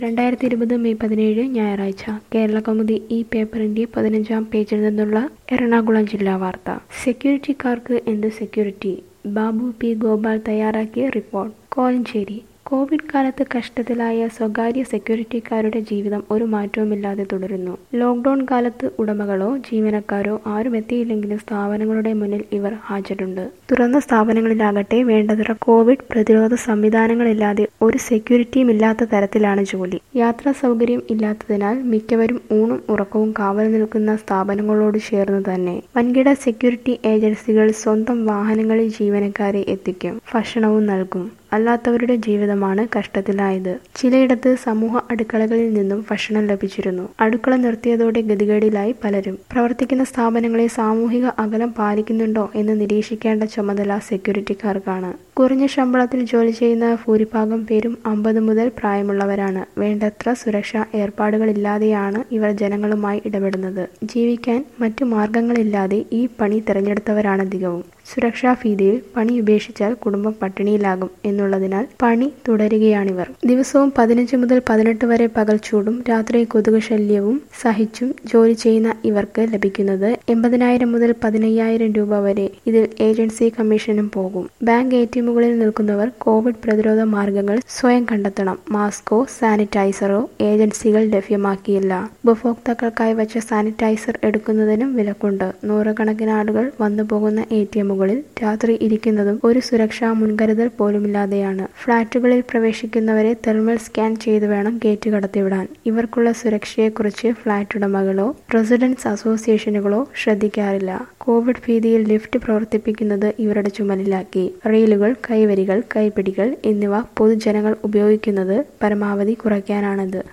രണ്ടായിരത്തി ഇരുപത് മെയ് പതിനേഴ് ഞായറാഴ്ച കേരളകൗമുദി ഈ പേപ്പറിന്റെ പതിനഞ്ചാം പേജിൽ നിന്നുള്ള എറണാകുളം ജില്ലാ വാർത്ത സെക്യൂരിറ്റിക്കാർക്ക് എന്ത് സെക്യൂരിറ്റി ബാബു പി ഗോപാൽ തയ്യാറാക്കിയ റിപ്പോർട്ട് കോലഞ്ചേരി കോവിഡ് കാലത്ത് കഷ്ടത്തിലായ സ്വകാര്യ സെക്യൂരിറ്റിക്കാരുടെ ജീവിതം ഒരു മാറ്റവുമില്ലാതെ തുടരുന്നു ലോക്ക്ഡൌൺ കാലത്ത് ഉടമകളോ ജീവനക്കാരോ ആരും എത്തിയില്ലെങ്കിലും സ്ഥാപനങ്ങളുടെ മുന്നിൽ ഇവർ ഹാജരുണ്ട് തുറന്ന സ്ഥാപനങ്ങളിലാകട്ടെ വേണ്ടത്ര കോവിഡ് പ്രതിരോധ സംവിധാനങ്ങളില്ലാതെ ഒരു സെക്യൂരിറ്റിയും ഇല്ലാത്ത തരത്തിലാണ് ജോലി യാത്രാ സൗകര്യം ഇല്ലാത്തതിനാൽ മിക്കവരും ഊണും ഉറക്കവും കാവൽ നിൽക്കുന്ന സ്ഥാപനങ്ങളോട് ചേർന്ന് തന്നെ വൻകിട സെക്യൂരിറ്റി ഏജൻസികൾ സ്വന്തം വാഹനങ്ങളിൽ ജീവനക്കാരെ എത്തിക്കും ഭക്ഷണവും നൽകും അല്ലാത്തവരുടെ ജീവിതമാണ് കഷ്ടത്തിലായത് ചിലയിടത്ത് സമൂഹ അടുക്കളകളിൽ നിന്നും ഭക്ഷണം ലഭിച്ചിരുന്നു അടുക്കള നിർത്തിയതോടെ ഗതികേടിലായി പലരും പ്രവർത്തിക്കുന്ന സ്ഥാപനങ്ങളെ സാമൂഹിക അകലം പാലിക്കുന്നുണ്ടോ എന്ന് നിരീക്ഷിക്കേണ്ട ചുമതല സെക്യൂരിറ്റിക്കാർക്കാണ് കുറഞ്ഞ ശമ്പളത്തിൽ ജോലി ചെയ്യുന്ന ഭൂരിഭാഗം പേരും അമ്പത് മുതൽ പ്രായമുള്ളവരാണ് വേണ്ടത്ര സുരക്ഷാ ഏർപ്പാടുകളില്ലാതെയാണ് ഇവർ ജനങ്ങളുമായി ഇടപെടുന്നത് ജീവിക്കാൻ മറ്റു മാർഗങ്ങളില്ലാതെ ഈ പണി തിരഞ്ഞെടുത്തവരാണധികവും സുരക്ഷാ ഭീതിയിൽ പണി ഉപേക്ഷിച്ചാൽ കുടുംബം പട്ടിണിയിലാകും എന്നുള്ളതിനാൽ പണി തുടരുകയാണിവർ ദിവസവും പതിനഞ്ച് മുതൽ പതിനെട്ട് വരെ പകൽ ചൂടും രാത്രി കൊതുക് ശല്യവും സഹിച്ചും ജോലി ചെയ്യുന്ന ഇവർക്ക് ലഭിക്കുന്നത് എൺപതിനായിരം മുതൽ പതിനയ്യായിരം രൂപ വരെ ഇതിൽ ഏജൻസി കമ്മീഷനും പോകും ബാങ്ക് എ ടി എമ്മുകളിൽ നിൽക്കുന്നവർ കോവിഡ് പ്രതിരോധ മാർഗങ്ങൾ സ്വയം കണ്ടെത്തണം മാസ്കോ സാനിറ്റൈസറോ ഏജൻസികൾ ലഭ്യമാക്കിയില്ല ഉപഭോക്താക്കൾക്കായി വച്ച സാനിറ്റൈസർ എടുക്കുന്നതിനും വിലക്കുണ്ട് നൂറുകണക്കിന് ആളുകൾ വന്നു പോകുന്ന എ ടി എമ്മുകളിൽ രാത്രി ഇരിക്കുന്നതും ഒരു സുരക്ഷാ മുൻകരുതൽ പോലുമില്ലാതെയാണ് ഫ്ളാറ്റുകളിൽ പ്രവേശിക്കുന്നവരെ തെർമൽ സ്കാൻ ചെയ്തു വേണം ഗേറ്റ് കടത്തിവിടാൻ ഇവർക്കുള്ള സുരക്ഷയെക്കുറിച്ച് ഫ്ളാറ്റ് ഉടമകളോ റെസിഡൻസ് അസോസിയേഷനുകളോ ശ്രദ്ധിക്കാറില്ല കോവിഡ് ഭീതിയിൽ ലിഫ്റ്റ് പ്രവർത്തിപ്പിക്കുന്നത് ഇവരുടെ ചുമലിലാക്കി റെയിലുകൾ കൈവരികൾ കൈപ്പിടികൾ എന്നിവ പൊതുജനങ്ങൾ ഉപയോഗിക്കുന്നത് പരമാവധി കുറയ്ക്കാനാണിത്